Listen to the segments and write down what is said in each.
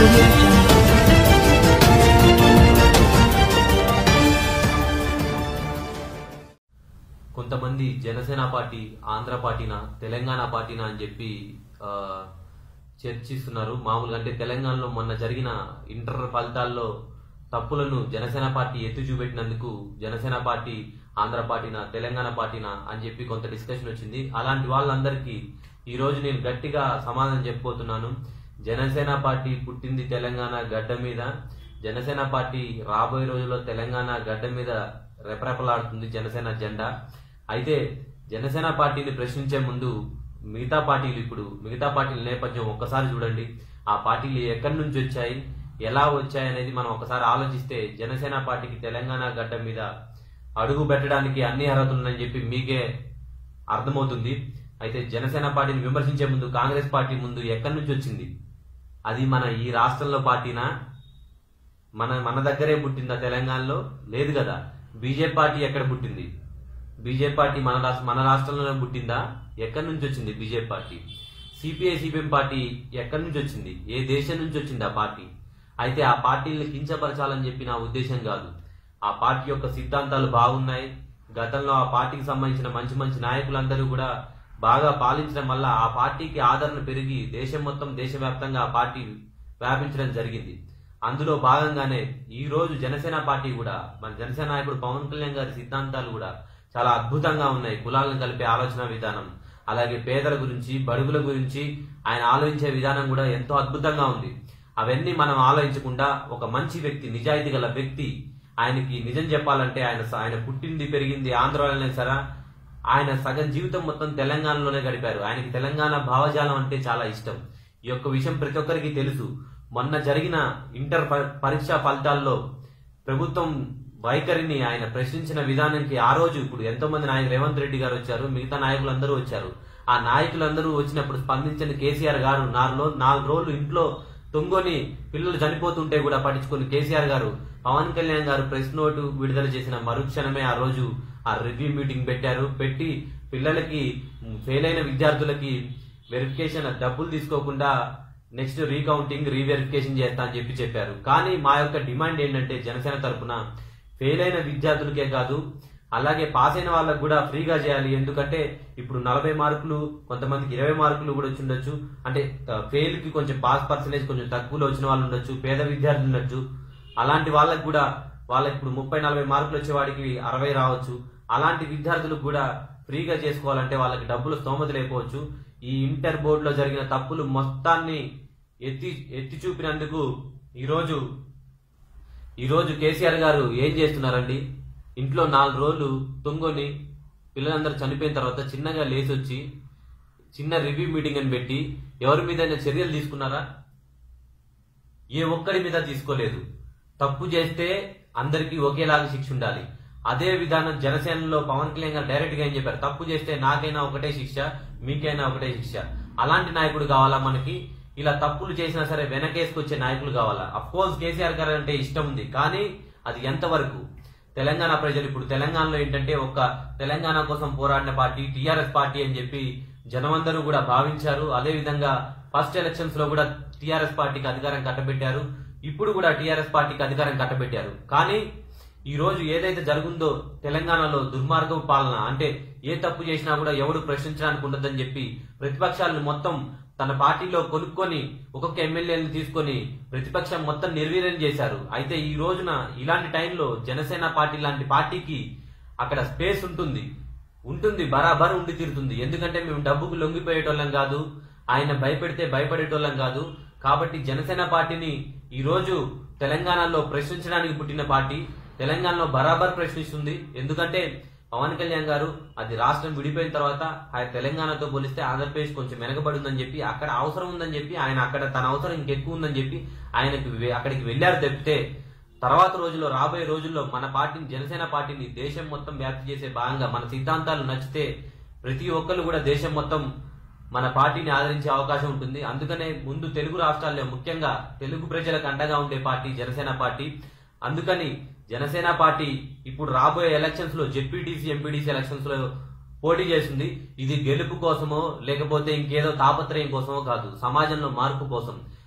audio jungle. కొంతమంది Janasena party Andhra పార్టీనా తెలంగాణ పార్టీనా అని చెప్పి ఆ, చర్చిస్తున్నారు మామూలుగా అంటే తెలంగాణలో మొన్న జరిగిన ఇంటర్ ఫలితాల్లో తప్పులను జనసేన పార్టీ ఎత్తి చూపెట్టినందుకు జనసేన పార్టీ ఆంధ్ర పార్టీనా తెలంగాణ పార్టీనా అని చెప్పి కొంత డిస్కషన్ వచ్చింది అలాంటి వాళ్ళందరికీ ఈ రోజు నేను గట్టిగా సమాధానం చెప్పబోతున్నాను జనసేన పార్టీ పుట్టింది తెలంగాణ గడ్డ మీద జనసేన పార్టీ రాబోయే రోజుల్లో తెలంగాణ గడ్డ మీద రెపరెపలాడుతుంది జనసేన జెండా అయితే జనసేన పార్టీని ప్రశ్నించే ముందు మిగతా పార్టీలు ఇప్పుడు మిగతా పార్టీల నేపథ్యం ఒక్కసారి చూడండి ఆ పార్టీలు ఎక్కడి నుంచి వచ్చాయి ఎలా వచ్చాయి అనేది మనం ఒకసారి ఆలోచిస్తే జనసేన పార్టీకి తెలంగాణ గడ్డ మీద అడుగు పెట్టడానికి అన్ని అర్హతలు ఉన్నాయని చెప్పి మీకే అర్థమవుతుంది అయితే జనసేన పార్టీని విమర్శించే ముందు కాంగ్రెస్ పార్టీ ముందు ఎక్కడి నుంచి వచ్చింది అది మన ఈ రాష్ట్రంలో పార్టీనా మన మన దగ్గరే పుట్టిందా తెలంగాణలో లేదు కదా బీజేపీ పార్టీ ఎక్కడ పుట్టింది బీజేపీ పార్టీ మన రాష్ట్ర మన రాష్ట్రంలోనే పుట్టిందా ఎక్కడి నుంచి వచ్చింది BJP party CPI CPM party ఎక్కడి నుంచి వచ్చింది ఏ దేశం నుంచి వచ్చింది ఆ పార్టీ అయితే ఆ పార్టీని కించపరచాలని చెప్పి నా ఉద్దేశం కాదు ఆ పార్టీ యొక్క సిద్ధాంతాలు బాగున్నాయి గతంలో ఆ పార్టీకి సంబంధించిన మంచి మంచి నాయకులందరూ కూడా బాగా పాలించడం వల్ల ఆ పార్టీకి ఆదరణ పెరిగి దేశం మొత్తం దేశవ్యాప్తంగా ఆ పార్టీ వ్యాపించడం జరిగింది అందులో భాగంగానే ఈ రోజు జనసేన పార్టీ కూడా మన జనసేన నాయకుడు పవన్ కళ్యాణ్ గారి సిద్ధాంతాలు కూడా చాలా అద్భుతంగా ఉన్నాయి కులాలను కలిపే ఆలోచన విధానం అలాగే పేదల గురించి బడుగుల గురించి ఆయన ఆలోచించే విధానం కూడా ఎంతో అద్భుతంగా ఉంది అవన్నీ మనం ఆలోచించకుండా ఒక మంచి వ్యక్తి నిజాయితీ గల వ్యక్తి ఆయనకి నిజం చెప్పాలంటే ఆయన ఆయన పుట్టింది పెరిగింది ఆంధ్రలోనే సరే ఆయన సగం జీవితం మొత్తం తెలంగాణలోనే గడిపారు ఆయనకి తెలంగాణ భావజాలం అంటే చాలా ఇష్టం ఈ యొక్క విషయం ప్రతి ఒక్కరికి తెలుసు మొన్న జరిగిన ఇంటర్ ప- పరీక్షా ఫలితాల్లో ప్రభుత్వం వైఖరిని ఆయన ప్రశ్నించిన విధానానికి ఆ రోజు ఇప్పుడు ఎంతో మంది నాయకులు రేవంత్ రెడ్డి గారు వచ్చారు మిగతా నాయకులందరూ వచ్చారు ఆ నాయకులందరూ వచ్చినప్పుడు స్పందించిన కేసీఆర్ గారు నాలుగు నాలుగు రోజులు ఇంట్లో తొంగొని పిల్లలు చనిపోతుంటే కూడా పట్టించుకుని కేసీఆర్ గారు పవన్ కళ్యాణ్ గారు ప్రెస్ నోటు విడుదల చేసిన మరుక్షణమే ఆ రోజు ఆ రివ్యూ మీటింగ్ పెట్టారు పెట్టి పిల్లలకి ఫెయిల్ అయిన విద్యార్థులకి వెరిఫికేషన్ డబ్బులు తీసుకోకుండా నెక్స్ట్ రీకౌంటింగ్ రీవెరిఫికేషన్ చేస్తా అని చెప్పి చెప్పారు కానీ మా యొక్క డిమాండ్ ఏంటంటే జనసేన తరపున ఫెయిల్ అయిన విద్యార్థులకే కాదు అలాగే పాస్ అయిన వాళ్ళకు కూడా ఫ్రీగా చేయాలి ఎందుకంటే ఇప్పుడు నలభై మార్కులు కొంతమందికి ఇరవై మార్కులు కూడా వచ్చి ఉండొచ్చు అంటే ఫెయిల్ కి కొంచెం పాస్ పర్సెంటేజ్ కొంచెం తక్కువలో వచ్చిన వాళ్ళు ఉండొచ్చు పేద విద్యార్థులు ఉండొచ్చు అలాంటి వాళ్ళకి కూడా వాళ్ళకి ఇప్పుడు ముప్పై నలభై మార్కులు వచ్చే వాడికి అరవై రావచ్చు అలాంటి విద్యార్థులకు కూడా ఫ్రీగా చేసుకోవాలంటే వాళ్ళకి డబ్బులు స్తోమత లేకపోవచ్చు ఈ ఇంటర్ బోర్డులో జరిగిన తప్పులు మొత్తాన్ని ఎత్తి ఎత్తి చూపినందుకు ఈరోజు ఈరోజు కేసీఆర్ గారు ఏం చేస్తున్నారండి ఇంట్లో నాలుగు రోజులు తుంగొని పిల్లలందరూ చనిపోయిన తర్వాత చిన్నగా లేచి వచ్చి చిన్న రివ్యూ మీటింగ్ అని పెట్టి ఎవరి మీద చర్యలు తీసుకున్నారా ఏ ఒక్కడి మీద తీసుకోలేదు తప్పు చేస్తే అందరికీ ఒకేలాగా శిక్ష ఉండాలి అదే విధానం జనసేనలో పవన్ కళ్యాణ్ గారు డైరెక్ట్ గా ఏం చెప్పారు తప్పు చేస్తే నాకైనా ఒకటే శిక్ష మీకైనా ఒకటే శిక్ష అలాంటి నాయకుడు కావాలా మనకి ఇలా తప్పులు చేసినా సరే వెనకేసుకొచ్చే నాయకులు కావాలా అఫ్ కోర్స్ కేసీఆర్ గారు అంటే ఇష్టం ఉంది కానీ అది ఎంతవరకు తెలంగాణ ప్రజలు ఇప్పుడు తెలంగాణలో ఏంటంటే ఒక తెలంగాణ కోసం పోరాడిన పార్టీ టీఆర్ఎస్ పార్టీ అని చెప్పి జనమందరూ కూడా భావించారు అదే విధంగా ఫస్ట్ ఎలక్షన్స్ లో కూడా టీఆర్ఎస్ పార్టీకి అధికారం కట్టబెట్టారు ఇప్పుడు కూడా టీఆర్ఎస్ పార్టీకి అధికారం కట్టబెట్టారు కానీ ఈ రోజు ఏదైతే జరుగుందో తెలంగాణలో దుర్మార్గపు పాలన అంటే ఏ తప్పు చేసినా కూడా ఎవడు ప్రశ్నించడానికి ఉండదని చెప్పి ప్రతిపక్షాలను మొత్తం తన పార్టీలో కొనుక్కొని ఒక్కొక్క ఎమ్మెల్యేలను తీసుకొని ప్రతిపక్షం మొత్తం నిర్వీర్యం చేశారు అయితే ఈ రోజున ఇలాంటి టైంలో జనసేన పార్టీ లాంటి పార్టీకి అక్కడ స్పేస్ ఉంటుంది ఉంటుంది బరాబర్ ఉండి తీరుతుంది ఎందుకంటే మేము డబ్బుకు లొంగిపోయేటోళ్ళం కాదు ఆయన భయపెడితే భయపడేటోళ్ళం కాదు కాబట్టి జనసేన పార్టీని ఈ రోజు తెలంగాణలో ప్రశ్నించడానికి పుట్టిన పార్టీ తెలంగాణలో బరాబర్ ప్రశ్నిస్తుంది ఎందుకంటే పవన్ కళ్యాణ్ గారు అది రాష్ట్రం విడిపోయిన తర్వాత ఆయన తెలంగాణతో పోలిస్తే ఆంధ్రప్రదేశ్ కొంచెం వెనకబడి ఉందని చెప్పి అక్కడ అవసరం ఉందని చెప్పి ఆయన అక్కడ తన అవసరం ఇంకెక్కువ ఉందని చెప్పి ఆయనకు వె- అక్కడికి వెళ్లారు తప్పితే తర్వాత రోజుల్లో రాబోయే రోజుల్లో మన పార్టీని జనసేన పార్టీని దేశం మొత్తం వ్యాప్తి చేసే భాగంగా మన సిద్ధాంతాలు నచ్చితే ప్రతి ఒక్కరు కూడా దేశం మొత్తం మన పార్టీని ఆదరించే అవకాశం ఉంటుంది అందుకనే ముందు తెలుగు రాష్ట్రాల్లో ముఖ్యంగా తెలుగు ప్రజలకు అండగా ఉండే పార్టీ జనసేన పార్టీ అందుకని జనసేన పార్టీ ఇప్పుడు రాబోయే ఎలక్షన్స్ లో జెడ్పీటీసీ ఎంపీటీసీ ఎలక్షన్స్ లో పోటీ చేస్తుంది ఇది గెలుపు కోసమో లేకపోతే ఇంకేదో తాపత్రయం కోసమో కాదు సమాజంలో మార్పు కోసం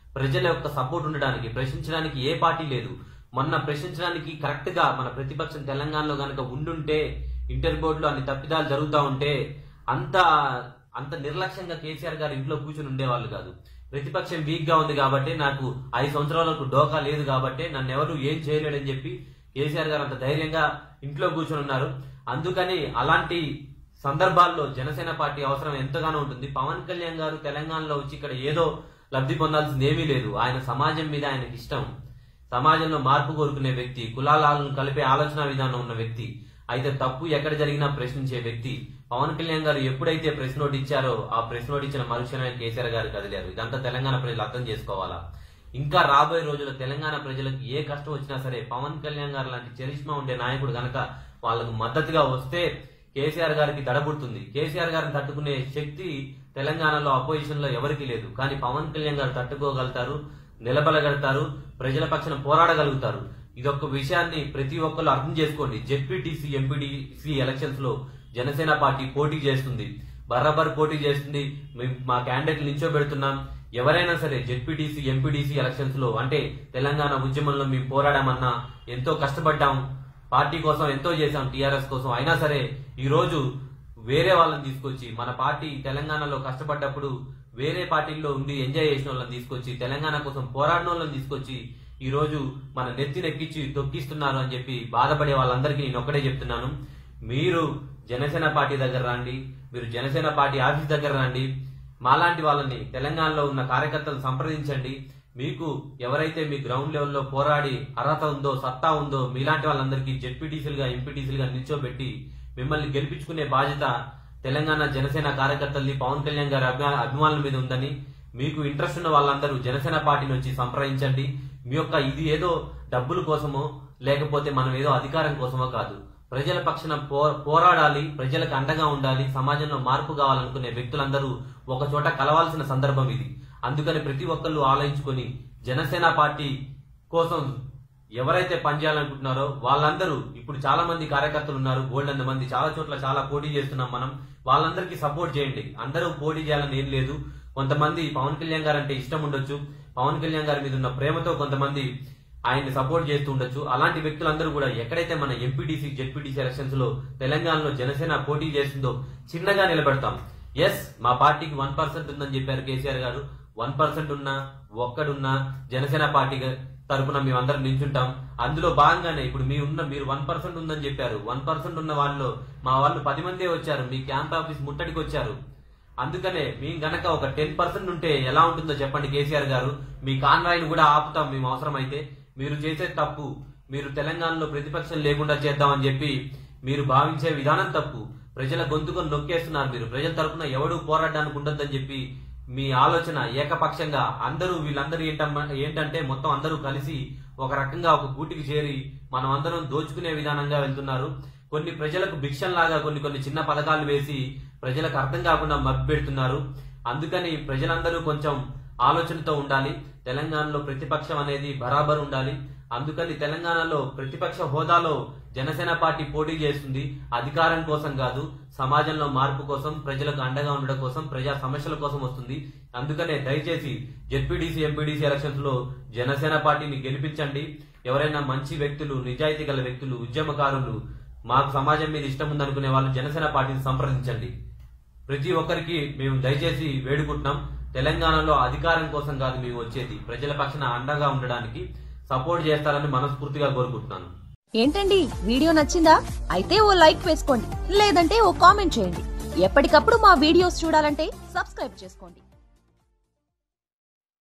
ప్రజల యొక్క సపోర్ట్ ఉండడానికి ప్రశ్నించడానికి ఏ పార్టీ లేదు మొన్న ప్రశ్నించడానికి కరెక్ట్ గా మన ప్రతిపక్షం తెలంగాణలో గనక ఉండుంటే ఇంటర్ బోర్డులో అన్ని తప్పిదాలు జరుగుతూ ఉంటే అంత అంత నిర్లక్ష్యంగా కేసీఆర్ గారు ఇంట్లో కూర్చుని ఉండేవాళ్ళు కాదు ప్రతిపక్షం వీక్ గా ఉంది కాబట్టి నాకు ఐదు సంవత్సరాలకు డోకా లేదు కాబట్టి నన్ను ఎవరు ఏం చేయలేడని చెప్పి కేసీఆర్ గారు అంత ధైర్యంగా ఇంట్లో కూర్చొని ఉన్నారు అందుకని అలాంటి సందర్భాల్లో జనసేన పార్టీ అవసరం ఎంతగానో ఉంటుంది పవన్ కళ్యాణ్ గారు తెలంగాణలో వచ్చి ఇక్కడ ఏదో లబ్ధి పొందాల్సింది ఏమీ లేదు ఆయన సమాజం మీద ఆయనకి ఇష్టం సమాజంలో మార్పు కోరుకునే వ్యక్తి కులాలను కలిపే ఆలోచన విధానం ఉన్న వ్యక్తి అయితే తప్పు ఎక్కడ జరిగినా ప్రశ్నించే వ్యక్తి పవన్ కళ్యాణ్ గారు ఎప్పుడైతే ప్రెస్ నోట్ ఇచ్చారో ఆ ప్రెస్ నోట్ ఇచ్చిన మరుక్షణమే కేసీఆర్ గారు కదిలారు ఇదంతా తెలంగాణ ప్రజలు అర్థం చేసుకోవాలా ఇంకా రాబోయే రోజుల్లో తెలంగాణ ప్రజలకు ఏ కష్టం వచ్చినా సరే పవన్ కళ్యాణ్ గారు లాంటి చరిష్మా ఉండే నాయకుడు గనక వాళ్ళకు మద్దతుగా వస్తే కేసీఆర్ గారికి దడబుడుతుంది కేసీఆర్ గారిని తట్టుకునే శక్తి తెలంగాణలో అపోజిషన్ లో ఎవరికి లేదు కానీ పవన్ కళ్యాణ్ గారు తట్టుకోగలుగుతారు నిలబడగలుగుతారు ప్రజల పక్షాన పోరాడగలుగుతారు ఇదొక విషయాన్ని ప్రతి ఒక్కరు అర్థం చేసుకోండి జెడ్పీటీసీ ఎంపీటీసీ ఎలక్షన్స్ లో జనసేన పార్టీ పోటీ చేస్తుంది బర్రబర్ పోటీ చేస్తుంది మేము మా క్యాండిడేట్ నిల్చోబెడుతున్నాం ఎవరైనా సరే జెడ్పీటీసీ ఎంపీటీసీ ఎలక్షన్స్ లో అంటే తెలంగాణ ఉద్యమంలో మేము పోరాడామన్నా ఎంతో కష్టపడ్డాం పార్టీ కోసం ఎంతో చేశాం టీఆర్ఎస్ కోసం అయినా సరే ఈ రోజు వేరే వాళ్ళని తీసుకొచ్చి మన పార్టీ తెలంగాణలో కష్టపడ్డప్పుడు వేరే పార్టీల్లో ఉండి ఎంజాయ్ చేసిన వాళ్ళని తీసుకొచ్చి తెలంగాణ కోసం పోరాడిన వాళ్ళని తీసుకొచ్చి ఈ రోజు మన నెత్తి నెక్కించి తొక్కిస్తున్నారు అని చెప్పి బాధపడే వాళ్ళందరికీ నేను ఒక్కటే చెప్తున్నాను మీరు జనసేన పార్టీ దగ్గర రండి మీరు జనసేన పార్టీ ఆఫీస్ దగ్గర రండి మాలాంటి వాళ్ళని తెలంగాణలో ఉన్న కార్యకర్తలు సంప్రదించండి మీకు ఎవరైతే మీ గ్రౌండ్ లెవెల్లో పోరాడి అర్హత ఉందో సత్తా ఉందో మీలాంటి వాళ్ళందరికీ జెడ్పీటీసీలుగా ఎంపీటీసీలుగా నిల్చోబెట్టి మిమ్మల్ని గెలిపించుకునే బాధ్యత తెలంగాణ జనసేన కార్యకర్తల్ని పవన్ కళ్యాణ్ గారి అభిమా- అభిమానుల మీద ఉందని మీకు ఇంట్రెస్ట్ ఉన్న వాళ్ళందరూ జనసేన పార్టీని వచ్చి సంప్రదించండి మీ యొక్క ఇది ఏదో డబ్బుల కోసమో లేకపోతే మనం ఏదో అధికారం కోసమో కాదు ప్రజల పక్షాన పో పోరాడాలి ప్రజలకు అండగా ఉండాలి సమాజంలో మార్పు కావాలనుకునే వ్యక్తులందరూ ఒక చోట కలవాల్సిన సందర్భం ఇది అందుకని ప్రతి ఒక్కళ్ళు ఆలోచించుకొని జనసేన పార్టీ కోసం ఎవరైతే పనిచేయాలనుకుంటున్నారో వాళ్ళందరూ ఇప్పుడు చాలా మంది కార్యకర్తలు ఉన్నారు గోల్డెన్ మంది చాలా చోట్ల చాలా పోటీ చేస్తున్నాం మనం వాళ్ళందరికీ సపోర్ట్ చేయండి అందరూ పోటీ చేయాలని ఏం లేదు కొంతమంది పవన్ కళ్యాణ్ గారు అంటే ఇష్టం ఉండొచ్చు పవన్ కళ్యాణ్ గారి మీద ఉన్న ప్రేమతో కొంతమంది ఆయన్ని సపోర్ట్ చేస్తూ ఉండొచ్చు అలాంటి వ్యక్తులందరూ కూడా ఎక్కడైతే మన ఎంపీటీసీ జెడ్పీటీసీ ఎలక్షన్స్ లో తెలంగాణలో జనసేన పోటీ చేస్తుందో చిన్నగా నిలబెడతాం ఎస్ మా పార్టీకి వన్ పర్సెంట్ ఉందని చెప్పారు కేసీఆర్ గారు వన్ పర్సెంట్ ఉన్నా ఒక్కడున్నా జనసేన పార్టీ తరపున మేమందరం నించుంటాం అందులో భాగంగానే ఇప్పుడు మీ ఉన్న మీరు వన్ పర్సెంట్ ఉందని చెప్పారు వన్ పర్సెంట్ ఉన్న వాళ్ళు మా వాళ్ళు పది మందే వచ్చారు మీ క్యాంప్ ఆఫీస్ ముట్టడికి వచ్చారు అందుకనే మేము గనక ఒక టెన్ పర్సెంట్ ఉంటే ఎలా ఉంటుందో చెప్పండి కేసీఆర్ గారు మీ కాన్వాయ్ని కూడా ఆపుతాం మేము అవసరమైతే మీరు చేసే తప్పు మీరు తెలంగాణలో ప్రతిపక్షం లేకుండా చేద్దామని చెప్పి మీరు భావించే విధానం తప్పు ప్రజల గొంతుకొని నొక్కేస్తున్నారు మీరు ప్రజల తరపున ఎవడు పోరాడడానికి ఉండొద్దని చెప్పి మీ ఆలోచన ఏకపక్షంగా అందరూ వీళ్ళందరూ ఏంటమ్మ ఏంటంటే మొత్తం అందరూ కలిసి ఒక రకంగా ఒక గూటికి చేరి మనం అందరం దోచుకునే విధానంగా వెళ్తున్నారు కొన్ని ప్రజలకు భిక్షంలాగా కొన్ని కొన్ని చిన్న పథకాలు వేసి ప్రజలకు అర్థం కాకుండా మభ్యపెడుతున్నారు అందుకని ప్రజలందరూ కొంచెం ఆలోచనతో ఉండాలి తెలంగాణలో ప్రతిపక్షం అనేది బరాబర్ ఉండాలి అందుకని తెలంగాణలో ప్రతిపక్ష హోదాలో జనసేన పార్టీ పోటీ చేస్తుంది అధికారం కోసం కాదు సమాజంలో మార్పు కోసం ప్రజలకు అండగా ఉండడం కోసం ప్రజా సమస్యల కోసం వస్తుంది అందుకనే దయచేసి జెడ్పీడీసీ ఎంపీడీసీ ఎలక్షన్స్ లో జనసేన పార్టీని గెలిపించండి ఎవరైనా మంచి వ్యక్తులు నిజాయితీ గల వ్యక్తులు ఉద్యమకారులు మాకు సమాజం మీద ఇష్టం ఉందనుకునే వాళ్ళు జనసేన పార్టీని సంప్రదించండి ప్రతి ఒక్కరికి మేము దయచేసి వేడుకుంటున్నాం తెలంగాణలో అధికారం కోసం కాదు మేము వచ్చేది ప్రజల పక్షాన అండగా ఉండడానికి సపోర్ట్ చేస్తారని మనస్ఫూర్తిగా కోరుకుంటున్నాను ఏంటండి వీడియో నచ్చిందా అయితే ఓ లైక్ వేసుకోండి లేదంటే ఓ కామెంట్ చేయండి ఎప్పటికప్పుడు మా వీడియోస్ చూడాలంటే సబ్స్క్రైబ్ చేసుకోండి